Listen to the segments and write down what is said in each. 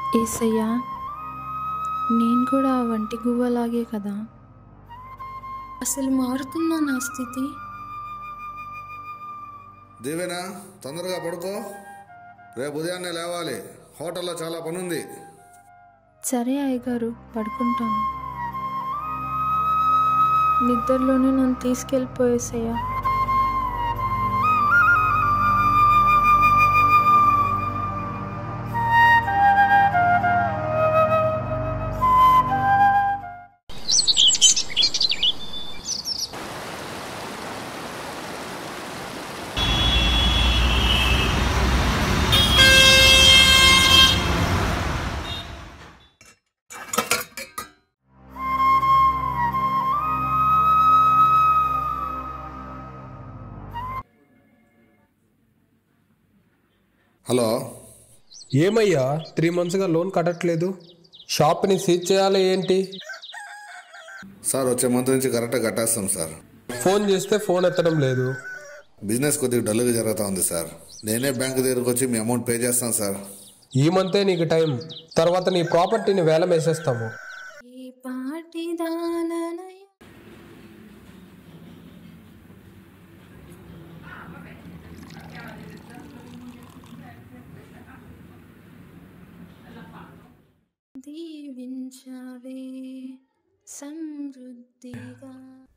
ఏసయ్యా నేను కూడా ఆ వంటి గువ్వలాగే కదా అసలు మారుతున్నా నా స్థితి దేవేనా తొందరగా పడుకో రేపు ఉదయాన్నే లేవాలి హోటల్లో చాలా పని ఉంది సరే అయ్యగారు పడుకుంటాను నిద్రలోనే నన్ను తీసుకెళ్ళిపోయేసయ్యా హలో ఏమయ్యా త్రీ మంత్స్గా లోన్ కట్టట్లేదు షాప్ని సీజ్ చేయాలి ఏంటి సార్ వచ్చే మంత్ నుంచి కరెక్ట్గా కట్టేస్తాం సార్ ఫోన్ చేస్తే ఫోన్ ఎత్తడం లేదు బిజినెస్ కొద్దిగా డల్గా జరుగుతూ ఉంది సార్ నేనే బ్యాంక్ దగ్గరకు వచ్చి మీ అమౌంట్ పే చేస్తాను సార్ ఈ మంతే నీకు టైం తర్వాత నీ ప్రాపర్టీని వేలం వేసేస్తాము ఈ పాటిదాననయ దీవించవే సమృద్ధిగా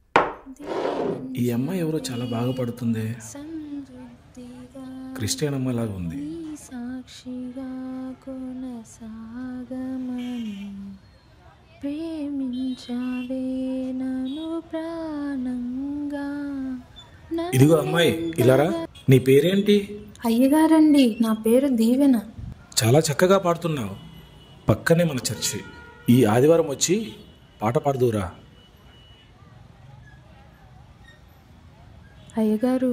ఈ అమ్మాయి ఎవరో చాలా బాగా పడుతుంది సమృద్ధిగా క్రిస్టియన్ అమ్మాయిలాగా ఉంది నీ సాక్షిగా కొనసాగమని ప్రేమించావే నన్ను ప్రాణంగా నన్ను ఇదిగో అమ్మాయి ఇలారా నీ పేరేంటి అయ్యగారండి నా పేరు దీవెన చాలా చక్కగా పాడుతున్నావు పక్కనే మన చర్చి ఈ ఆదివారం వచ్చి పాట పాడుదురా అయ్యగారు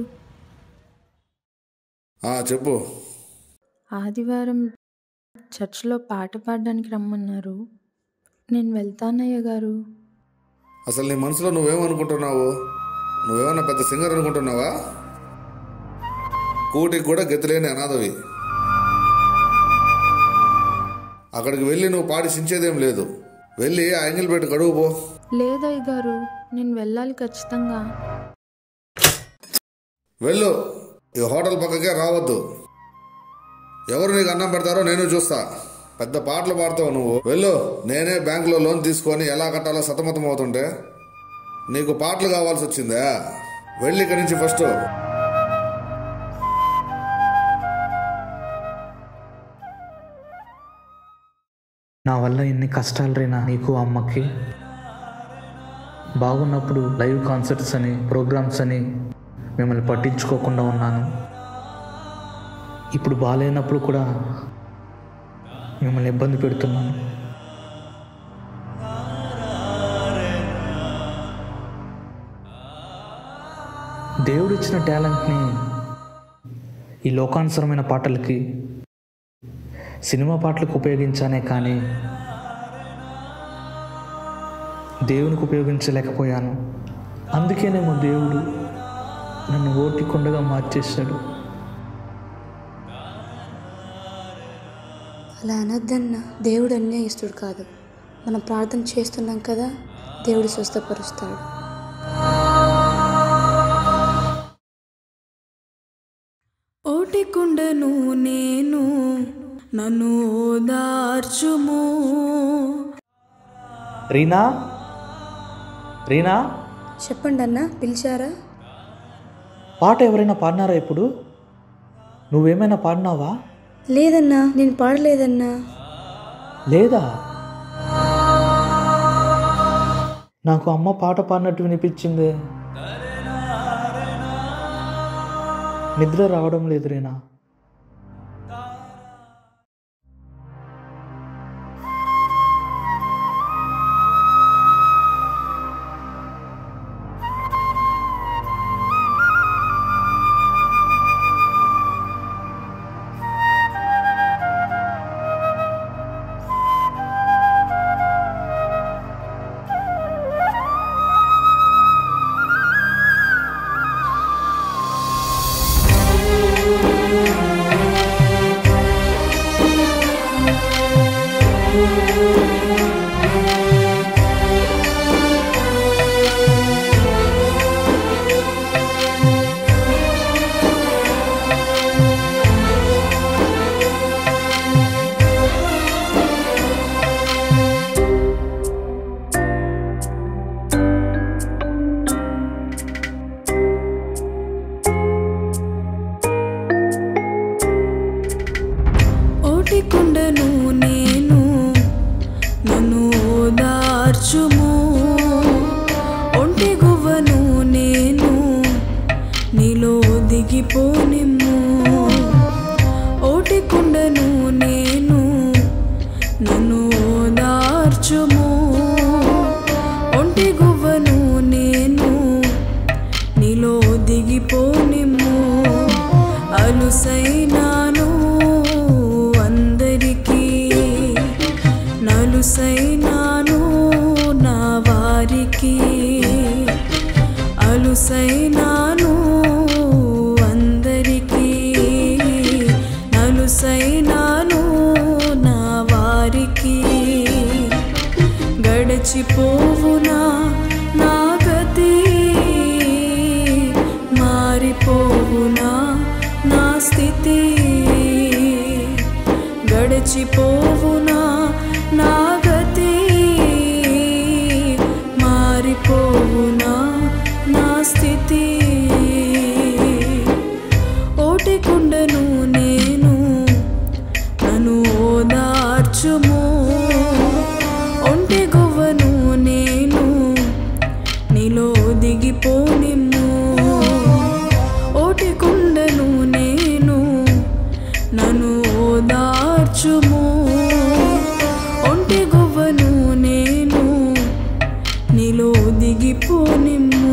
ఆ, చెప్పు ఆదివారం చర్చిలో పాట పాడడానికి రమ్మన్నారు నేను వెళ్తాను అయ్యగారు అసలు నీ మనసులో నువ్వేమనుకుంటున్నావు నువ్వేమన్నా పెద్ద సింగర్ అనుకుంటున్నావా కూటికి కూడా గతిలేని అనాథవి అక్కడికి వెళ్ళి నువ్వు పాడి సించేదేం లేదు వెళ్ళి ఆ ఎంగిల్ పెట్టి కడుగు పో లేదు అయ్యగారు నేను వెళ్ళాలి ఖచ్చితంగా వెళ్ళు ఈ హోటల్ పక్కకే రావద్దు ఎవరు నీకు అన్నం పెడతారో నేను చూస్తా పెద్ద పాటలు పాడతావు నువ్వు వెళ్ళు నేనే బ్యాంకులో లోన్ తీసుకొని ఎలా కట్టాలో సతమతం అవుతుంటే నీకు పాటలు కావాల్సి వచ్చిందా వెళ్ళి ఇక్కడి నుంచి ఫస్ట్ నా వల్ల ఎన్ని కష్టాలు రేనా నీకు అమ్మకి బాగున్నప్పుడు లైవ్ కాన్సర్ట్స్ అని ప్రోగ్రామ్స్ అని మిమ్మల్ని పట్టించుకోకుండా ఉన్నాను ఇప్పుడు బాగాలేనప్పుడు కూడా మిమ్మల్ని ఇబ్బంది పెడుతున్నాను దేవుడిచ్చిన టాలెంట్ని ఈ లోకానుసరమైన పాటలకి సినిమా పాటలకు ఉపయోగించానే కానీ దేవునికి ఉపయోగించలేకపోయాను అందుకేనేమో దేవుడు నన్ను ఓటి కొండగా మార్చేశాడు అలా అనొద్దన్న దేవుడు అన్యాయస్తుడు కాదు మనం ప్రార్థన చేస్తున్నాం కదా దేవుడు స్వస్థపరుస్తాడు ఓటికుండను నేను నన్ను ఓదార్చుము రీనా రీనా చెప్పండి అన్న పిలిచారా పాట ఎవరైనా పాడినారా ఇప్పుడు నువ్వేమైనా పాడినావా లేదన్నా నేను పాడలేదన్నా లేదా నాకు అమ్మ పాట పాడినట్టు వినిపించింది నిద్ర రావడం లేదు రీనా ఓ ఓటికుండను నేను నన్ను ఓదార్చుము ఒంటి గువ్వను నేను నీలో దిగిపోనిమ్ము ఓటికుండను నేను నన్ను ఓదార్చుము ఒంటి గువ్వను నేను నీలో దిగిపోనిమ్ము అలుసైనాను అందరికీ నలుసైనాను నా వారికి అలుసైనాను అందరికీ నలుసైనాను నా వారికి గడచిపోవునా నా గతి మారిపోవునా నా స్థితి గడచిపోవునా నా గతి మారిపోవునా నా స్థితి ఓటికుండను నేను నన్ను ఓదార్చుము ఒంటి గువ్వను నేను నీలో దిగిపోనిమ్ము ఓటికుండను నేను నన్ను ఓదార్చుము ఒంటి గువ్వను నేను నీలో దిగిపోనిమ్ము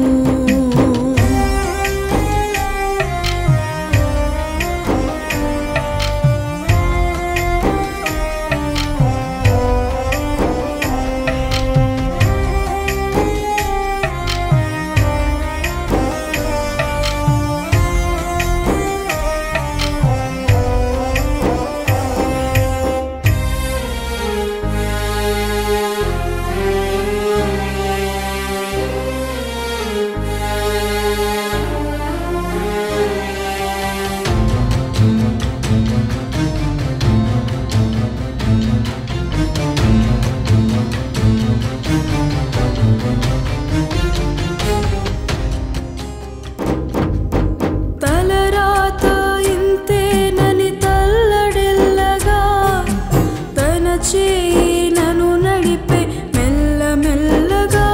తలరాత ఇంతేనని తల్లడిల్లగా తన చేయి నన్ను నడిపే మెల్లమెల్లగా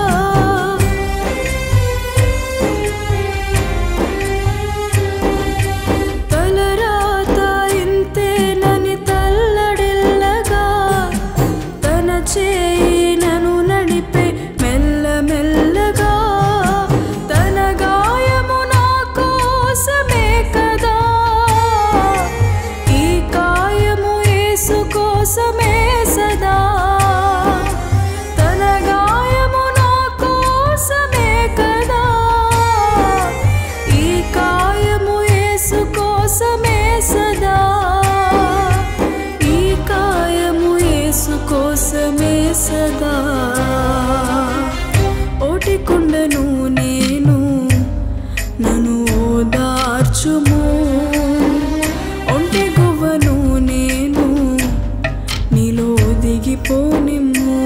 తలరాత ఇంతేనని తల్లడిల్లగా తన చేయి నన్ను నడిపే మెల్లమెల్లగా తన గాయము నా కోసమే కదా ఈ కాయము యేసు కోసమే సదా తన గాయము నా కోసమే కదా ఈ కాయము యేసు కోసమే సదా ఈ కాయము యేసు కోసమే సదా ఓటికుండను నేను నన్ను ఓదార్చుము ఒంటి గువ్వను నేను నీలో దిగిపోనిమ్ము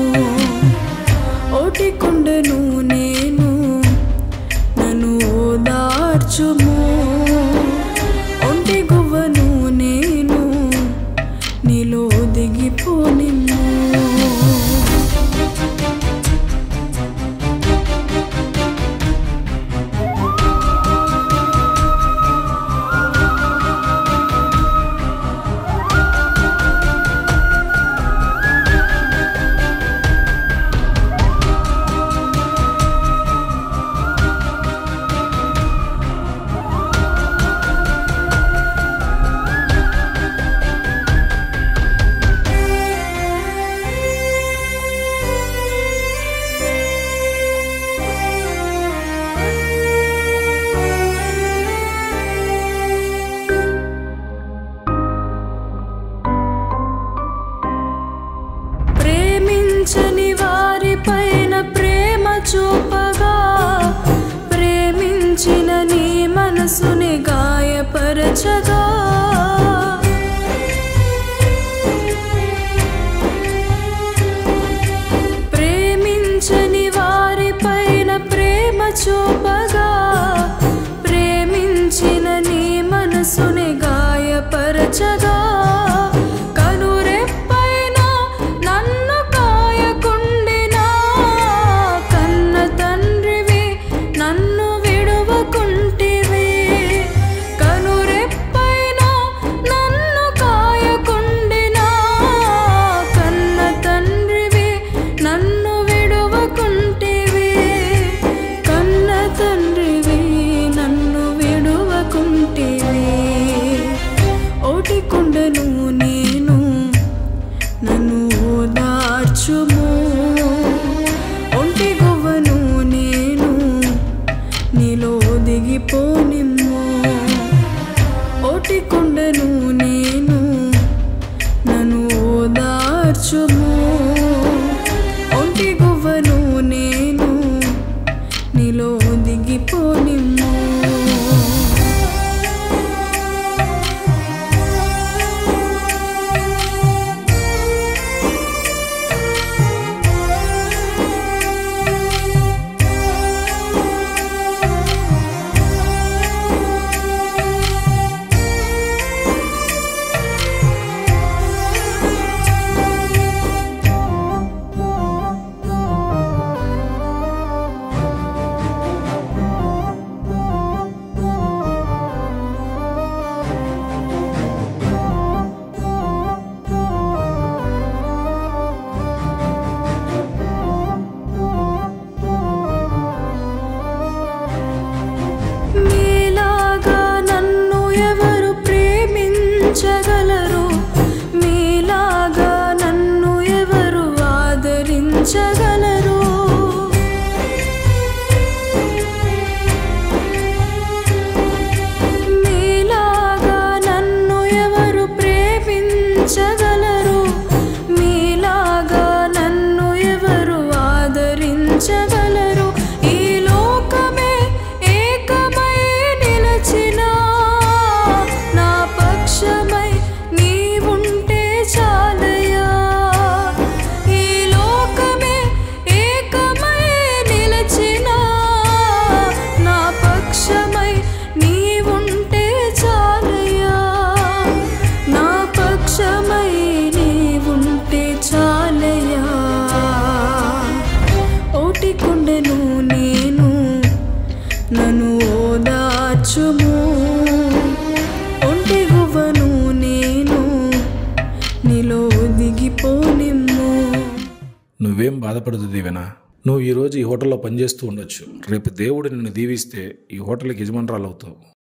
ఓటికుండను నేను నన్ను ఓదార్చుము ఒంటి గువ్వను నేను నీలో దిగిపోనిమ్ము ప్రేమించని వారిపైన ప్రేమ చూపగా ప్రేమించిన నీ మనసుని గాయపరచగా ప్రేమించని వారిపైన ప్రేమ చూపగా ప్రేమించిన నీ మనసుని గాయపరచగా ఓటి కొండను నేను నన్ను ఓదార్చుము ఒంటి గువ్వను నేను నీలో దిగిపోనిమ్ము మీలాగా నన్ను ఎవరు ప్రేమించగలరు మీలాగా నన్ను ఎవరు ఆదరించగలరు మీలాగా నన్ను ఎవరు ప్రేమించగలరు మీలాగా నన్ను ఎవరు ఆదరించగలరు ఈ లోకమే ఏకమై నిలచిన నా పక్షమై నీవుంటే చాలయా ఈ లోకమే ఏకమై నిలచిన నా పక్షమై నీవుంటే చాలయా నా పక్షమై నీవుంటే చాలయా ఓటి కొండను నేను నన్ను ఓదార్చుము ఒంటి గువ్వను నేను నీలో దిగిపోనిమ్ము నువ్వేం బాధపడదు దీవెన నువ్వు ఈరోజు ఈ హోటల్లో పనిచేస్తూ ఉండొచ్చు రేపు దేవుడు నిన్ను దీవిస్తే ఈ హోటల్కి యజమానురాలు అవుతావు